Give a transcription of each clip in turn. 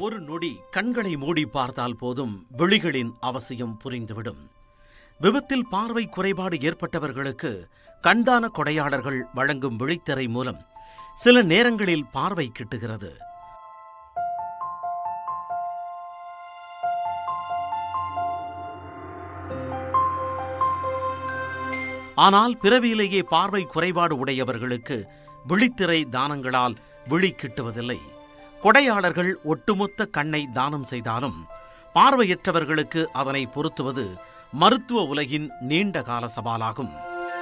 ஒரு நொடி கண்களை மூடி பார்த்தால் போதும் விழிகளின் அவசியம் புரிந்துவிடும் விபத்தில் பார்வை குறைபாடு ஏற்பட்டவர்களுக்கு கண்தான கொடையாளர்கள் வழங்கும் விழித்திரை மூலம் சில நேரங்களில் பார்வை கிட்டுகிறது ஆனால் பிறவியிலேயே பார்வை குறைபாடு உடையவர்களுக்கு விழித்திரை தானங்களால் விழி கிட்டுவதில்லை கொடையாளர்கள் ஒட்டுமொத்த கண்ணை தானம் செய்தாலும் பார்வையற்றவர்களுக்கு அதனை பொருத்துவது மருத்துவ உலகின் நீண்ட கால சவாலாகும்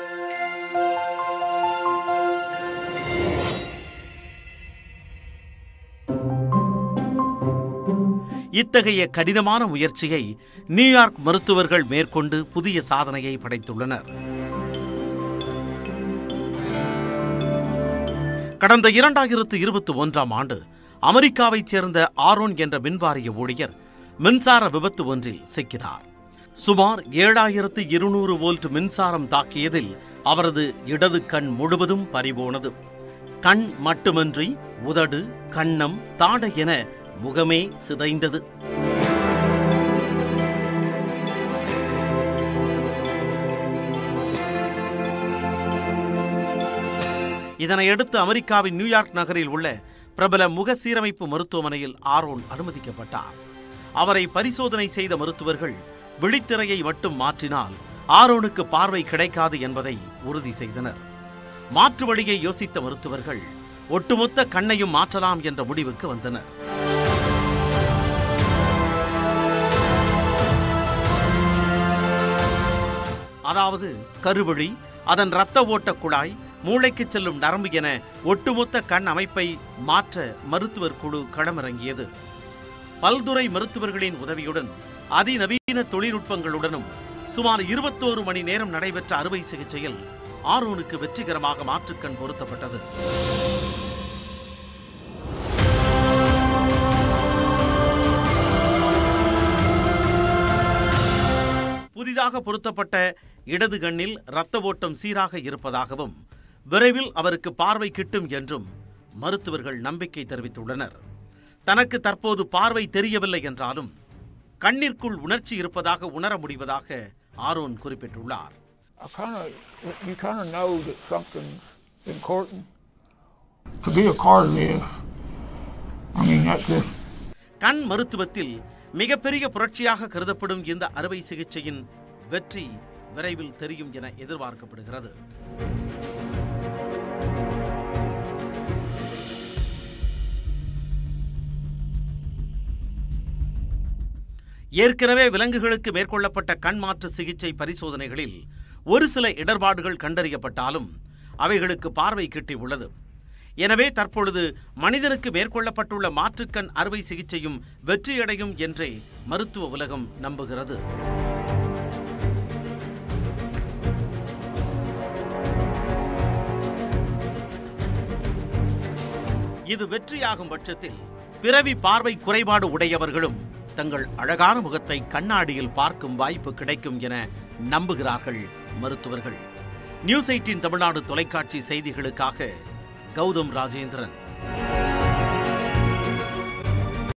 இத்தகைய கடினமான முயற்சியை நியூயார்க் மருத்துவர்கள் மேற்கொண்டு புதிய சாதனையை படைத்துள்ளனர் கடந்த இரண்டாயிரத்து இருபத்தி ஒன்றாம் ஆண்டு அமெரிக்காவைச் சேர்ந்த ஆரோன் என்ற மின்வாரிய ஊழியர் மின்சார விபத்து ஒன்றில் சிக்கினார் சுமார் ஏழாயிரத்து இருநூறு வோல்ட் மின்சாரம் தாக்கியதில் அவரது இடது கண் முழுவதும் பறிபோனது கண் மட்டுமின்றி உதடு கன்னம் தாடை என முகமே சிதைந்தது இதனையடுத்து அமெரிக்காவின் நியூயார்க் நகரில் உள்ள பிரபல முக சீரமைப்பு மருத்துவமனையில் ஆரோன் அனுமதிக்கப்பட்டார் அவரை பரிசோதனை செய்த மருத்துவர்கள் விழித்திரையை மட்டும் மாற்றினால் ஆரோனுக்கு பார்வை கிடைக்காது என்பதை உறுதி செய்தனர் மாற்று வழியை யோசித்த மருத்துவர்கள் ஒட்டுமொத்த கண்ணையும் மாற்றலாம் என்ற முடிவுக்கு வந்தனர் அதாவது கருவழி அதன் இரத்த ஓட்ட குழாய் மூளைக்கு செல்லும் நரம்பு என ஒட்டுமொத்த கண் அமைப்பை மாற்ற மருத்துவர் குழு களமிறங்கியது பல்துறை மருத்துவர்களின் உதவியுடன் அதிநவீன தொழில்நுட்பங்களுடனும் சுமார் இருபத்தோரு மணி நேரம் நடைபெற்ற அறுவை சிகிச்சையில் ஆரோனுக்கு வெற்றிகரமாக மாற்றுக்கண் பொருத்தப்பட்டது புதிதாக பொருத்தப்பட்ட இடது கண்ணில் இரத்த ஓட்டம் சீராக இருப்பதாகவும் விரைவில் அவருக்கு பார்வை கிட்டும் என்றும் மருத்துவர்கள் நம்பிக்கை தெரிவித்துள்ளனர் தனக்கு தற்போது பார்வை தெரியவில்லை என்றாலும் கண்ணிற்குள் உணர்ச்சி இருப்பதாக உணர முடிவதாக ஆரோன் குறிப்பிட்டுள்ளார் I kind of, you kind of know that something's important. To be a cardiac, I mean, that's just, கண் மருத்துவத்தில் மிகப்பெரிய புரட்சியாக கருதப்படும் இந்த அறுவை சிகிச்சையின் வெற்றி விரைவில் தெரியும் என எதிர்பார்க்கப்படுகிறது ஏற்கனவே விலங்குகளுக்கு மேற்கொள்ளப்பட்ட கண் மாற்று சிகிச்சை பரிசோதனைகளில் ஒரு சில இடர்பாடுகள் கண்டறியப்பட்டாலும் அவைகளுக்கு பார்வை கிட்டியுள்ளது எனவே தற்பொழுது மனிதனுக்கு மேற்கொள்ளப்பட்டுள்ள மாற்றுக்கண் அறுவை சிகிச்சையும் வெற்றியடையும் என்றே மருத்துவ உலகம் நம்புகிறது இது வெற்றியாகும் பட்சத்தில் பிறவி பார்வை குறைபாடு உடையவர்களும் தங்கள் அழகான முகத்தை கண்ணாடியில் பார்க்கும் வாய்ப்பு கிடைக்கும் என நம்புகிறார்கள் மருத்துவர்கள் நியூஸ் எயிட்டின் தமிழ்நாடு தொலைக்காட்சி செய்திகளுக்காக கௌதம் ராஜேந்திரன்